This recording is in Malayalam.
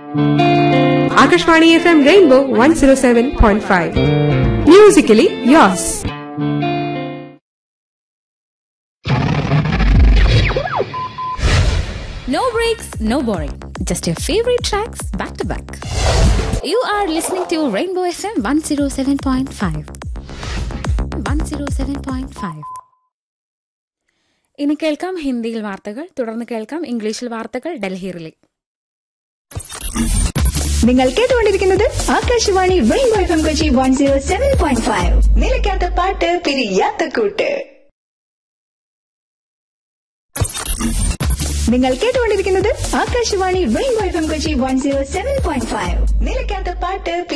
Akashvani FM Rainbow 107.5. Musically yours. No breaks, no boring. Just your favorite tracks back to back. You are listening to Rainbow FM 107.5. 107.5. ഇനി കേൾക്കാം ഹിന്ദിയിൽ വാർത്തകൾ തുടർന്ന് കേൾക്കാം ഇംഗ്ലീഷിൽ വാർത്തകൾ ഡൽഹിയിലെ നിങ്ങൾ കേട്ടുകൊണ്ടിരിക്കുന്നത് Akashvani rainbow F M Kochi one zero seven point five നിലയ്ക്കാത്ത പാട്ട് പിരിയാത്ത കൂട്ട് നിങ്ങൾ കേട്ടുകൊണ്ടിരിക്കുന്നത് Akashvani rainbow F M Kochi one zero seven point five നിലയ്ക്കാത്ത പാട്ട്